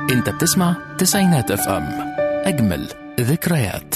انت بتسمع تسعينات اف ام اجمل ذكريات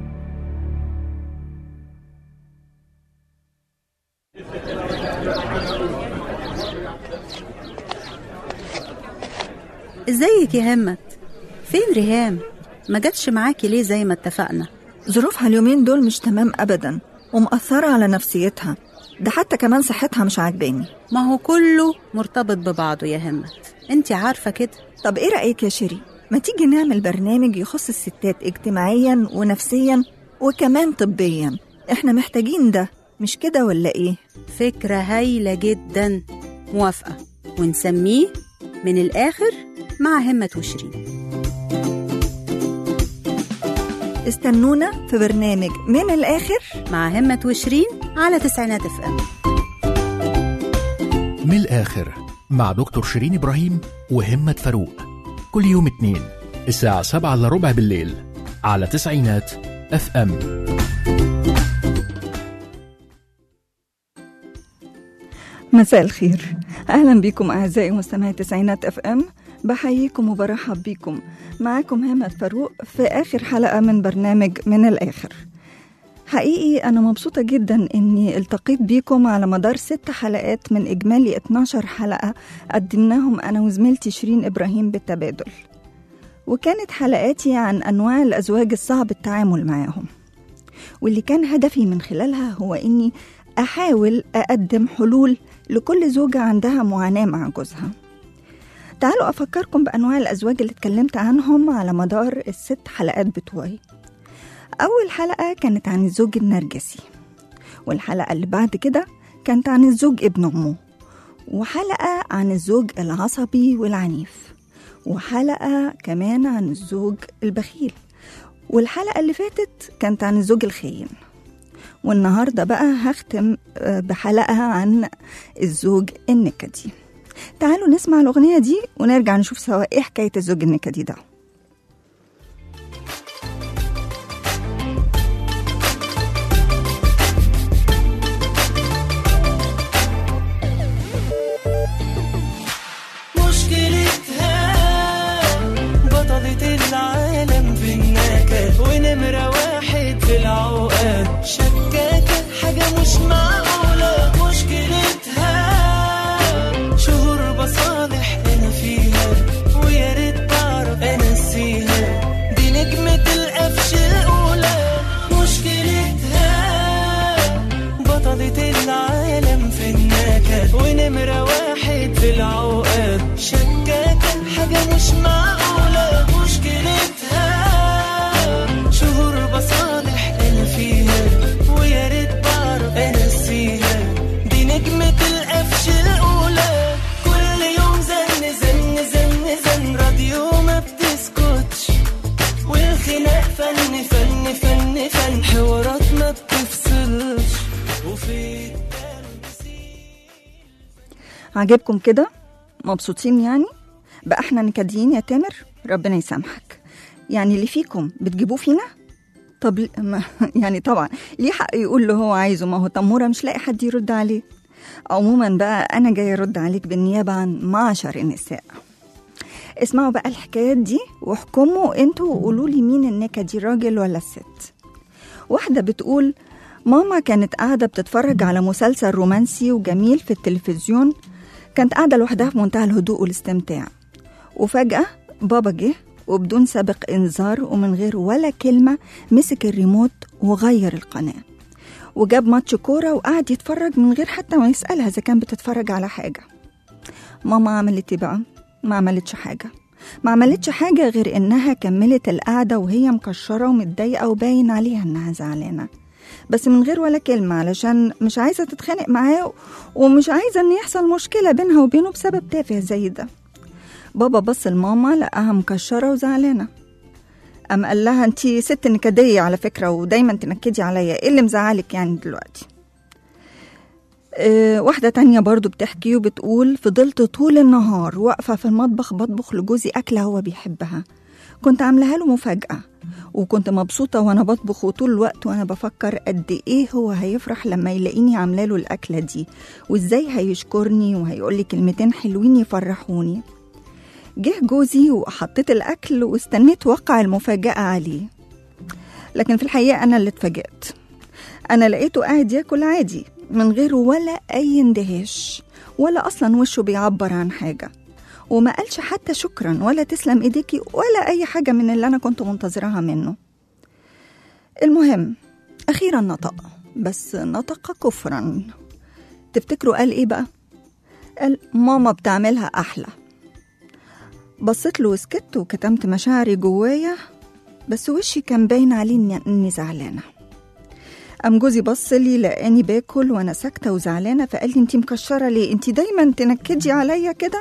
ازيك يا همت فين ريهام ما جاتش معاكي ليه زي ما اتفقنا ظروفها اليومين دول مش تمام أبدا ومأثرة على نفسيتها ده حتى كمان صحتها مش عاجباني ما هو كله مرتبط ببعضه يا همت انت عارفة كده طب ايه رأيك يا شيري ما تيجي نعمل برنامج يخص الستات اجتماعيا ونفسيا وكمان طبيا احنا محتاجين ده مش كده ولا ايه فكرة هايلة جدا موافقة ونسميه من الآخر مع همة وشيرين استنونا في برنامج من الآخر مع همة وشيرين على تسعينات اف ام من الآخر مع دكتور شيرين إبراهيم وهمة فاروق كل يوم اتنين الساعة سبعة إلا ربع بالليل على تسعينات اف ام مساء الخير اهلا بكم اعزائي مستمعي تسعينات اف ام بحييكم وبرحب بكم معاكم هامة فاروق في اخر حلقة من برنامج من الاخر حقيقي انا مبسوطة جدا اني التقيت بيكم على مدار ست حلقات من اجمالي 12 حلقة قدمناهم انا وزميلتي شيرين ابراهيم بالتبادل وكانت حلقاتي عن انواع الازواج الصعب التعامل معاهم واللي كان هدفي من خلالها هو اني احاول اقدم حلول لكل زوجة عندها معاناة مع جوزها تعالوا أفكركم بأنواع الأزواج اللي اتكلمت عنهم على مدار الست حلقات بتوعي أول حلقة كانت عن الزوج النرجسي والحلقة اللي بعد كده كانت عن الزوج ابن أمه وحلقة عن الزوج العصبي والعنيف وحلقة كمان عن الزوج البخيل والحلقة اللي فاتت كانت عن الزوج الخاين والنهارده بقى هختم آه، بحلقة عن الزوج النكدي تعالوا نسمع الأغنية دي ونرجع نشوف سوا إيه حكاية الزوج النكدي ده مشكلتها بطلة العالم في النكد ونمرة واحد في العقد شكاكة حاجة مش معقولة مشكلتها شهور بصالح أنا فيها ويا ريت بعرف أنسيها دي نجمة القفش الأولى مشكلتها بطلة العالم في النكد ونمرة واحد في العقد شكاكة حاجة مش معقولة مشكلتها شهور بصالح أنا فيها ويا ريت بعرف أنسيها دي نجمة القفش الأولى كل يوم زن زن زن زن راديو ما بتسكتش والخناق فن فن فن فن حوارات ما بتفصلش وفي عجبكم كده مبسوطين يعني بقى احنا نكديين يا تامر ربنا يسامحك يعني اللي فيكم بتجيبوه فينا طب ل- ما يعني طبعا ليه حق يقول اللي هو عايزه ما هو تموره مش لاقي حد يرد عليه عموما بقى انا جاي ارد عليك بالنيابه عن معشر النساء اسمعوا بقى الحكايات دي واحكموا انتوا وقولوا لي مين النكدي الراجل ولا الست واحده بتقول ماما كانت قاعده بتتفرج على مسلسل رومانسي وجميل في التلفزيون كانت قاعده لوحدها في منتهى الهدوء والاستمتاع وفجاه بابا جه وبدون سابق انذار ومن غير ولا كلمه مسك الريموت وغير القناه وجاب ماتش كوره وقعد يتفرج من غير حتى ما يسالها اذا كان بتتفرج على حاجه ماما عملت ايه بقى ما عملتش حاجه ما عملتش حاجه غير انها كملت القعده وهي مكشره ومتضايقه وباين عليها انها زعلانه بس من غير ولا كلمة علشان مش عايزة تتخانق معاه ومش عايزة إن يحصل مشكلة بينها وبينه بسبب تافه زي ده بابا بص لماما لقاها مكشرة وزعلانة قام قال لها انتي ست نكدية على فكرة ودايما تنكدي عليا ايه اللي مزعلك يعني دلوقتي اه واحدة تانية برضو بتحكي وبتقول فضلت طول النهار واقفة في المطبخ بطبخ لجوزي أكلة هو بيحبها كنت عاملاها له مفاجأة وكنت مبسوطة وأنا بطبخ وطول الوقت وأنا بفكر قد إيه هو هيفرح لما يلاقيني عاملة له الأكلة دي وإزاي هيشكرني وهيقولي كلمتين حلوين يفرحوني جه جوزي وحطيت الأكل واستنيت وقع المفاجأة عليه لكن في الحقيقة أنا اللي اتفاجأت أنا لقيته قاعد ياكل عادي من غير ولا أي اندهاش ولا أصلا وشه بيعبر عن حاجة وما قالش حتى شكرا ولا تسلم ايديكي ولا أي حاجة من اللي أنا كنت منتظراها منه المهم أخيرا نطق بس نطق كفرا تفتكروا قال إيه بقى؟ قال ماما بتعملها أحلى بصيت له وسكت وكتمت مشاعري جوايا بس وشي كان باين عليه إني- إني زعلانة قام جوزي بص لي لقاني باكل وانا ساكته وزعلانه فقال لي انت مكشره ليه انت دايما تنكدي عليا كده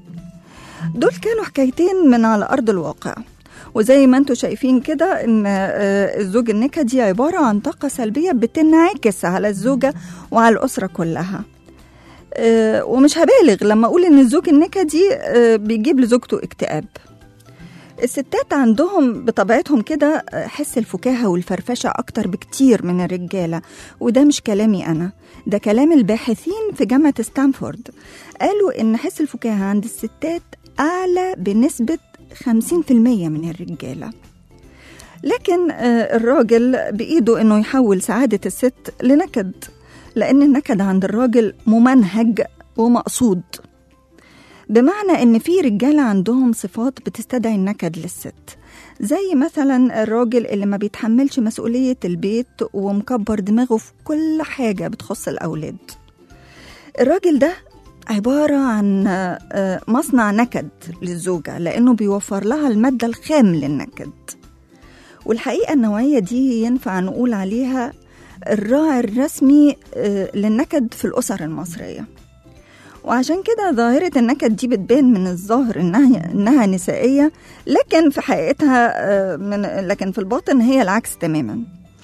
دول كانوا حكايتين من على ارض الواقع وزي ما انتم شايفين كده ان آه، الزوج النكدي عباره عن طاقه سلبيه بتنعكس على الزوجه وعلى الاسره كلها آه، ومش هبالغ لما اقول ان الزوج النكدي آه، بيجيب لزوجته اكتئاب الستات عندهم بطبيعتهم كده حس الفكاهة والفرفشة أكتر بكتير من الرجالة وده مش كلامي أنا ده كلام الباحثين في جامعة ستانفورد قالوا إن حس الفكاهة عند الستات أعلى بنسبة 50% من الرجالة لكن آه، الراجل بإيده إنه يحول سعادة الست لنكد لأن النكد عند الراجل ممنهج ومقصود بمعنى ان في رجاله عندهم صفات بتستدعي النكد للست زي مثلا الراجل اللي ما بيتحملش مسؤوليه البيت ومكبر دماغه في كل حاجه بتخص الاولاد الراجل ده عبارة عن آه، مصنع نكد للزوجة لأنه بيوفر لها المادة الخام للنكد والحقيقة النوعية دي ينفع نقول عليها الراعي الرسمي آه، للنكد في الأسر المصرية وعشان كده ظاهرة النكد دي بتبان من الظاهر إنها إنها نسائية لكن في حقيقتها آه، من لكن في الباطن هي العكس تماما.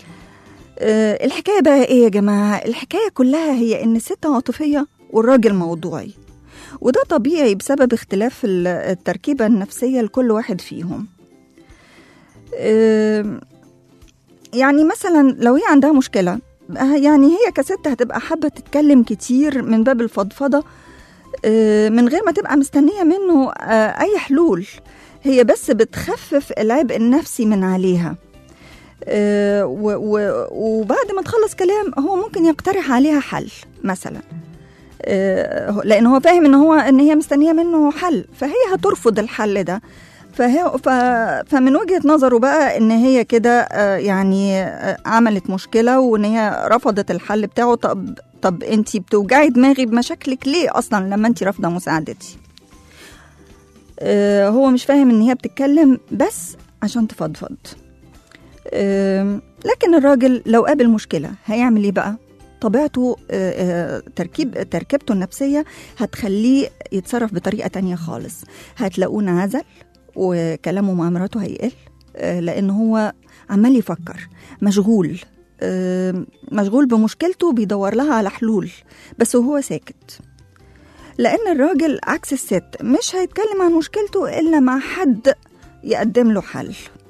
آه، الحكاية بقى إيه يا جماعة؟ الحكاية كلها هي إن الست عاطفية والراجل موضوعي. وده طبيعي بسبب اختلاف ال- التركيبة النفسية لكل واحد فيهم. آه، يعني مثلا لو هي عندها مشكلة آه، يعني هي كست هتبقى حابة تتكلم كتير من باب الفضفضة آه، من غير ما تبقى مستنية منه آه، أي حلول هي بس بتخفف العبء النفسي من عليها آه، و- و- وبعد ما تخلص كلام هو ممكن يقترح عليها حل مثلا آه، لان هو فاهم ان هو ان هي مستنيه منه حل فهي هترفض الحل ده فهي ف فمن وجهه نظره بقى ان هي كده آه، يعني آه، عملت مشكله وان هي رفضت الحل بتاعه طب طب انت بتوجعي دماغي بمشاكلك ليه اصلا لما انت رافضه مساعدتي آه، هو مش فاهم ان هي بتتكلم بس عشان تفضفض آم، لكن الراجل لو قابل مشكله هيعمل ايه بقى طبيعته آه، آه، تركيب تركيبته النفسيه هتخليه يتصرف بطريقه تانية خالص هتلاقوه انعزل وكلامه مع مراته هيقل آه، لان هو عمال يفكر مشغول آه، مشغول بمشكلته بيدور لها على حلول بس وهو ساكت لان الراجل عكس الست مش هيتكلم عن مشكلته الا مع حد يقدم له حل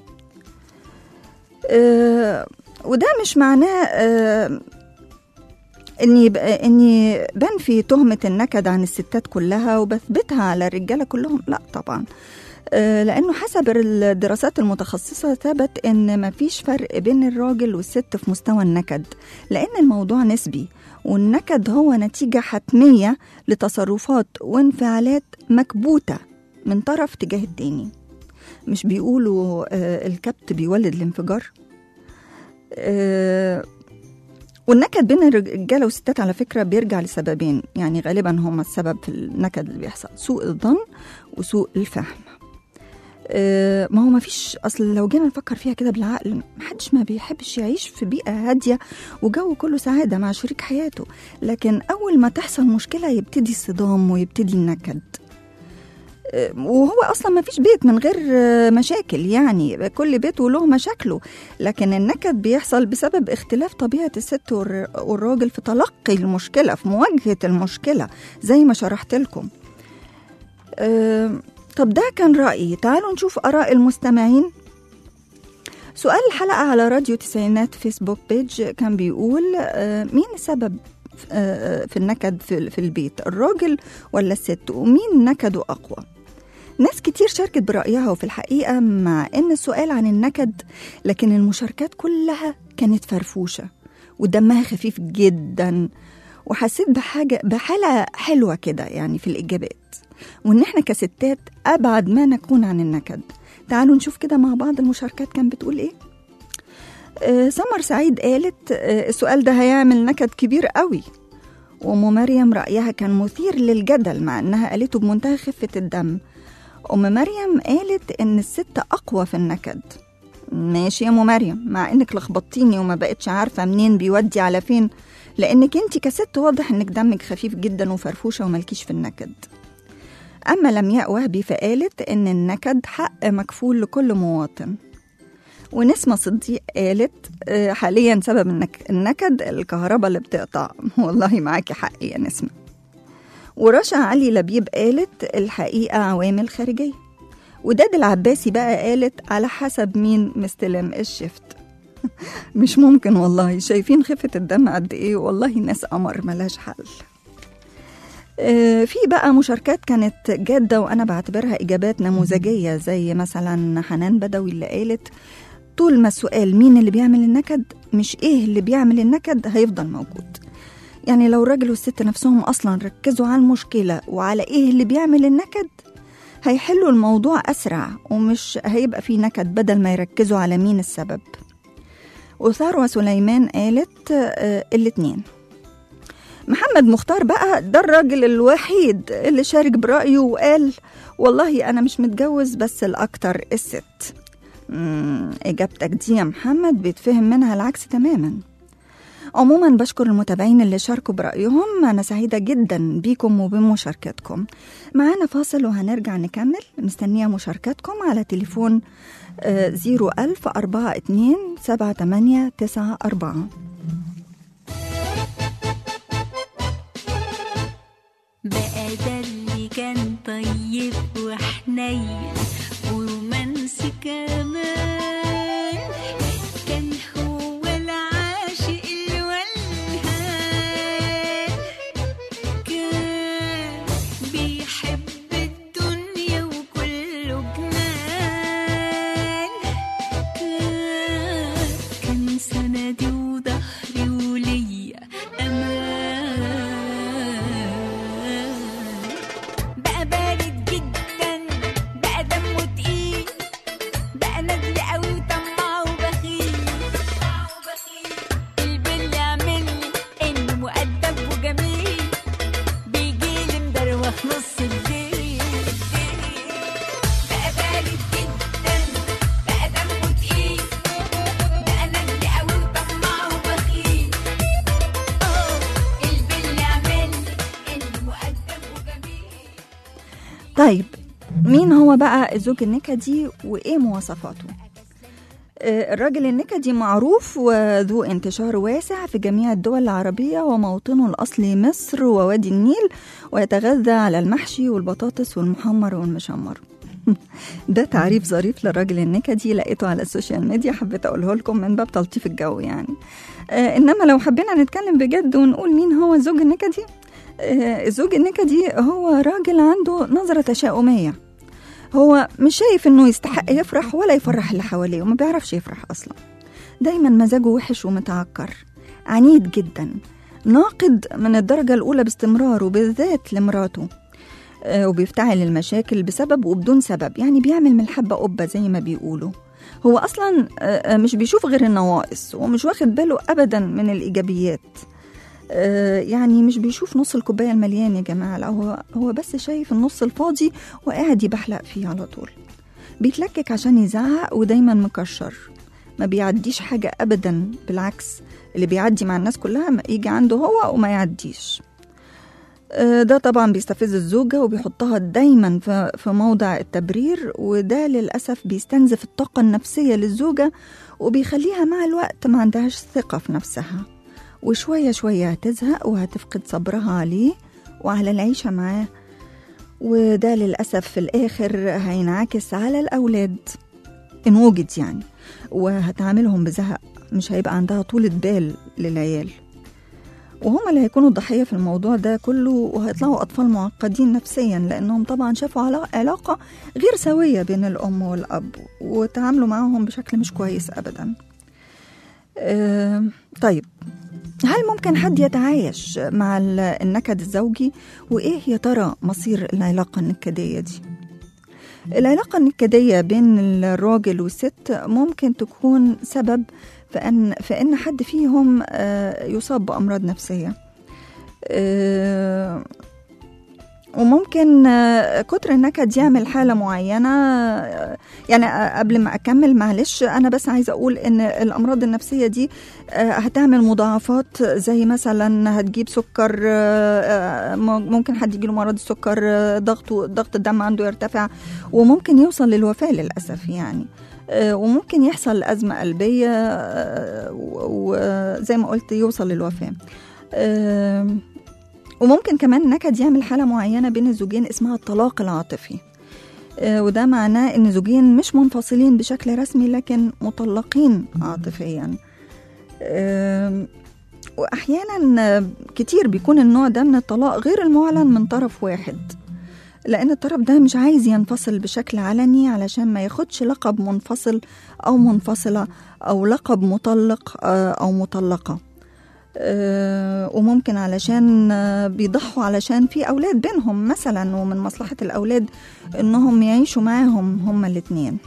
آه، وده مش معناه آه، اني ب- اني بنفي تهمه النكد عن الستات كلها وبثبتها على الرجاله كلهم لا طبعا آه، لانه حسب الدراسات المتخصصه ثبت ان مفيش فرق بين الراجل والست في مستوى النكد لان الموضوع نسبي والنكد هو نتيجه حتميه لتصرفات وانفعالات مكبوته من طرف تجاه التاني مش بيقولوا آه، الكبت بيولد الانفجار آه، والنكد بين الرجاله والستات على فكره بيرجع لسببين يعني غالبا هما السبب في النكد اللي بيحصل سوء الظن وسوء الفهم آه، ما هو ما فيش اصل لو جينا نفكر فيها كده بالعقل محدش ما بيحبش يعيش في بيئه هاديه وجو كله سعاده مع شريك حياته لكن اول ما تحصل مشكله يبتدي الصدام ويبتدي النكد آه، وهو اصلا ما فيش بيت من غير آه، مشاكل يعني كل بيت وله مشاكله لكن النكد بيحصل بسبب اختلاف طبيعه الست والر- والراجل في تلقي المشكله في مواجهه المشكله زي ما شرحت لكم آه، طب ده كان رأيي تعالوا نشوف آراء المستمعين سؤال الحلقة على راديو تسعينات فيسبوك بيج كان بيقول آه، مين السبب آه، في النكد في في البيت الراجل ولا الست ومين نكده أقوى ناس كتير شاركت برأيها وفي الحقيقة مع إن السؤال عن النكد لكن المشاركات كلها كانت فرفوشة ودمها خفيف جدا وحسيت بحاجة بحالة حلوة كده يعني في الإجابات وإن إحنا كستات أبعد ما نكون عن النكد تعالوا نشوف كده مع بعض المشاركات كان بتقول إيه آه، سمر سعيد قالت آه، السؤال ده هيعمل نكد كبير قوي وأم مريم رأيها كان مثير للجدل مع إنها قالته بمنتهى خفة الدم أم مريم قالت إن الست أقوى في النكد ماشي يا أم مريم مع إنك لخبطتيني وما بقتش عارفة منين بيودي على فين لأنك أنت كست واضح إنك دمك خفيف جدا وفرفوشة وملكيش في النكد أما لمياء وهبي فقالت إن النكد حق مكفول لكل مواطن ونسمة صديق قالت آه، حاليا سبب النك- النكد الكهرباء اللي بتقطع والله معاكي حق يا نسمة ورشا علي لبيب قالت الحقيقة عوامل خارجية وداد العباسي بقى قالت على حسب مين مستلم الشفت مش ممكن والله شايفين خفة الدم قد ايه والله ناس قمر ملهاش حل آه، في بقى مشاركات كانت جادة وأنا بعتبرها إجابات نموذجية زي مثلا حنان بدوي اللي قالت طول ما السؤال مين اللي بيعمل النكد مش إيه اللي بيعمل النكد هيفضل موجود يعني لو الراجل والست نفسهم أصلا ركزوا على المشكلة وعلى إيه اللي بيعمل النكد هيحلوا الموضوع أسرع ومش هيبقى فيه نكد بدل ما يركزوا على مين السبب وثروة سليمان قالت آه الاتنين محمد مختار بقى ده الراجل الوحيد اللي شارك برأيه وقال والله أنا مش متجوز بس الأكتر الست مم، إجابتك دي يا محمد بيتفهم منها العكس تماما عموما بشكر المتابعين اللي شاركوا برأيهم أنا سعيدة جدا بيكم وبمشاركتكم معانا فاصل وهنرجع نكمل مستنية مشاركتكم على تليفون زيرو ألف أربعة اتنين سبعة تمانية تسعة أربعة بقى ده اللي كان طيب وحنين ورومانسي كمان كان هو العاشق الولهان كان بيحب الدنيا وكله جنان كان كان سندي وظهري وليا امان بقى بارد جدا بقى دمه تقيل بقى ندل قوي وطماع وبخيل البن يعملي انه مؤدب وجميل بيجيلي مدروخ نص الليل بقى بارد جدا بقى دمه تقيل بقى ندل قوي وطماع وبخيل اه البن يعملي انه مؤدب وجميل طيب مين هو بقى الزوج النكدي وإيه مواصفاته؟ آه، الراجل النكدي معروف وذو انتشار واسع في جميع الدول العربية وموطنه الأصلي مصر ووادي النيل ويتغذى على المحشي والبطاطس والمحمر والمشمر ده تعريف ظريف للراجل النكدي لقيته على السوشيال ميديا حبيت أقوله لكم من باب تلطيف الجو يعني آه إنما لو حبينا نتكلم بجد ونقول مين هو الزوج النكدي آه الزوج النكدي هو راجل عنده نظرة تشاؤمية هو مش شايف انه يستحق يفرح ولا يفرح اللي حواليه وما بيعرفش يفرح اصلا دايما مزاجه وحش ومتعكر عنيد جدا ناقد من الدرجة الأولى باستمرار وبالذات لمراته آه، وبيفتعل المشاكل بسبب وبدون سبب يعني بيعمل من الحبة قبة زي ما بيقولوا هو أصلا آه، آه، مش بيشوف غير النواقص ومش واخد باله أبدا من الإيجابيات آه، يعني مش بيشوف نص الكوباية المليان يا جماعة لا هو هو بس شايف النص الفاضي وقاعد يبحلق فيه على طول بيتلكك عشان يزعق ودايما مكشر ما بيعديش حاجة أبدا بالعكس اللي بيعدي مع الناس كلها ما يجي عنده هو وما يعديش آه، ده طبعا بيستفز الزوجة وبيحطها دايما في في موضع التبرير وده للأسف بيستنزف الطاقة النفسية للزوجة وبيخليها مع الوقت ما عندهاش ثقة في نفسها وشوية شوية هتزهق وهتفقد صبرها عليه وعلى العيشة معاه وده للأسف في الآخر هينعكس على الأولاد إن وجد يعني وهتعاملهم بزهق مش هيبقى عندها طولة بال للعيال وهم اللي هيكونوا الضحية في الموضوع ده كله وهيطلعوا أطفال معقدين نفسيا لأنهم طبعا شافوا علا- علاقة غير سوية بين الأم والأب وتعاملوا معهم بشكل مش كويس أبدا آه، طيب هل ممكن حد يتعايش مع ال- النكد الزوجي وإيه يا ترى مصير العلاقة النكدية دي؟ العلاقة النكدية بين الراجل والست ممكن تكون سبب في أن في أن حد فيهم آه، يصاب بأمراض نفسية آه، وممكن آه، كتر النكد يعمل حالة معينة آه، يعني آه، قبل ما أكمل معلش أنا بس عايزة أقول إن الأمراض النفسية دي آه، هتعمل مضاعفات زي مثلا هتجيب سكر آه، آه، ممكن حد يجيله مرض السكر آه، ضغطه ضغط الدم عنده يرتفع وممكن يوصل للوفاة للأسف يعني آه، وممكن يحصل أزمة قلبية آه، و- وزي ما قلت يوصل للوفاة آه، وممكن كمان النكد يعمل حالة معينة بين الزوجين اسمها الطلاق العاطفي آه، وده معناه ان زوجين مش منفصلين بشكل رسمي لكن مطلقين عاطفيا آم، واحيانا آه، كتير بيكون النوع ده من الطلاق غير المعلن من طرف واحد لان الطرف ده مش عايز ينفصل بشكل علني علشان ما ياخدش لقب منفصل او منفصله او لقب مطلق آه، او مطلقه آه، وممكن علشان آه، بيضحوا علشان في أولاد بينهم مثلا ومن مصلحة الأولاد إنهم يعيشوا معاهم هما الاتنين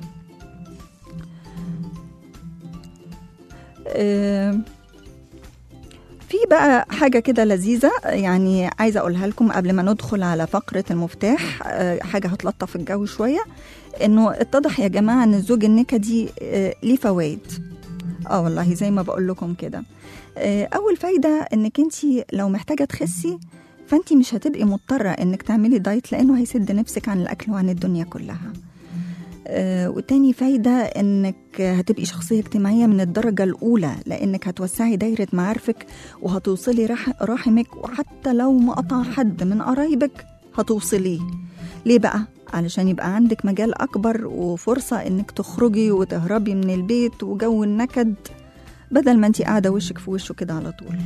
آه، في بقى حاجة كده لذيذة يعني عايزة أقولها لكم قبل ما ندخل على فقرة المفتاح آه، حاجة هتلطف الجو شوية إنه اتضح يا جماعة إن الزوج النكدي آه، ليه فوائد اه والله زي ما بقول لكم كده آه، اول فايده انك انت لو محتاجه تخسي فانت مش هتبقي مضطره انك تعملي دايت لانه هيسد نفسك عن الاكل وعن الدنيا كلها آه، وتاني فايدة انك هتبقي شخصية اجتماعية من الدرجة الأولى لانك هتوسعي دايرة معارفك وهتوصلي رح- رحمك وحتى لو ما قطع حد من قرايبك هتوصليه ليه بقى؟ علشان يبقى عندك مجال أكبر وفرصة إنك تخرجي وتهربي من البيت وجو النكد بدل ما انت قاعدة وشك في وشه كده على طول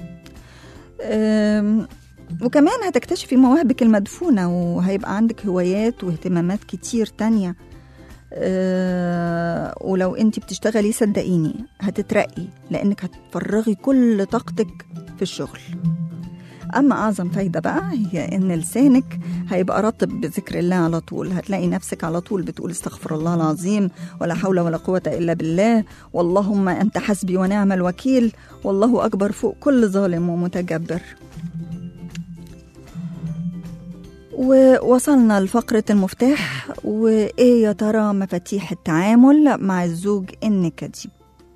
أم، وكمان هتكتشفي مواهبك المدفونة وهيبقى عندك هوايات واهتمامات كتير تانية أه، ولو انت بتشتغلي صدقيني هتترقي لانك هتفرغي كل طاقتك في الشغل اما اعظم فايده بقى هي ان لسانك هيبقى رطب بذكر الله على طول هتلاقي نفسك على طول بتقول استغفر الله العظيم ولا حول ولا قوه الا بالله واللهم انت حسبي ونعم الوكيل والله اكبر فوق كل ظالم ومتجبر ووصلنا لفقرة المفتاح وإيه يا ترى مفاتيح التعامل مع الزوج النكدي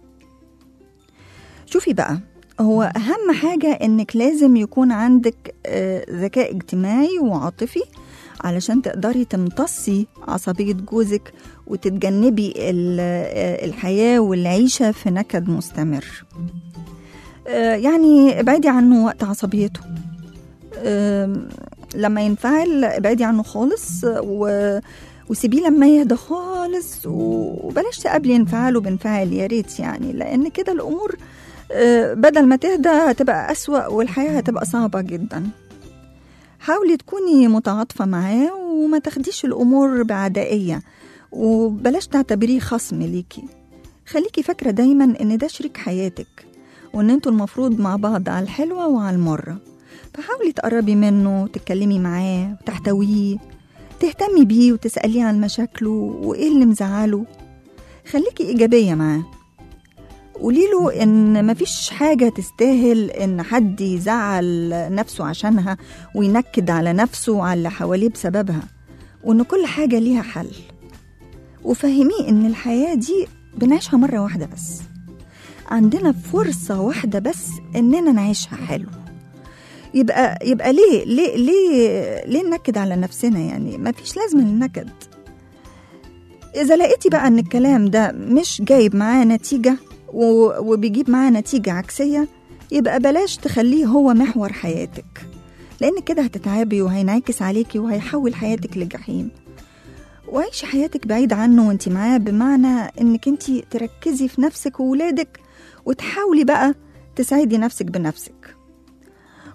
شوفي بقى هو أهم حاجة إنك لازم يكون عندك آه، ذكاء اجتماعي وعاطفي علشان تقدري تمتصي عصبية جوزك وتتجنبي ال- آه، الحياة والعيشة في نكد مستمر آه، يعني ابعدي عنه وقت عصبيته آم، لما ينفعل ابعدي عنه خالص و... وسيبيه لما يهدى خالص و- وبلاش تقابلي انفعاله بانفعال يا ريت يعني لان كده الامور آه، بدل ما تهدى هتبقى أسوأ والحياة هتبقى صعبة جدا حاولي تكوني متعاطفة معاه وما تاخديش الأمور بعدائية وبلاش تعتبريه خصم ليكي خليكي فاكرة دايما إن ده شريك حياتك وإن انتوا المفروض مع بعض على الحلوة وعلى المرة فحاولي تقربي منه تتكلمي معاه وتحتويه تهتمي بيه وتسأليه عن مشاكله وإيه اللي مزعله خليكي إيجابية معاه قولي له ان مفيش حاجه تستاهل ان حد يزعل نفسه عشانها وينكد على نفسه وعلى اللي حواليه بسببها وان كل حاجه ليها حل وفهميه ان الحياه دي بنعيشها مره واحده بس عندنا فرصه واحده بس اننا نعيشها حلو يبقى يبقى ليه ليه ليه ليه ننكد على نفسنا يعني مفيش لازمه للنكد إذا لقيتي بقى إن الكلام ده مش جايب معاه نتيجة و- وبيجيب معاه نتيجة عكسية يبقى بلاش تخليه هو محور حياتك لأن كده هتتعبي وهينعكس عليكي وهيحول حياتك لجحيم وعيشي حياتك بعيد عنه وانت معاه بمعنى انك انت تركزي في نفسك وولادك وتحاولي بقى تساعدي نفسك بنفسك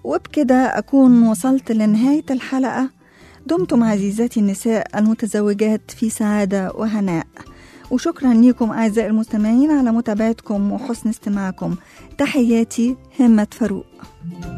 وبكده أكون وصلت لنهاية الحلقة دمتم عزيزاتي النساء المتزوجات في سعادة وهناء وشكرا لكم أعزائي المستمعين على متابعتكم وحسن استماعكم تحياتي همة فاروق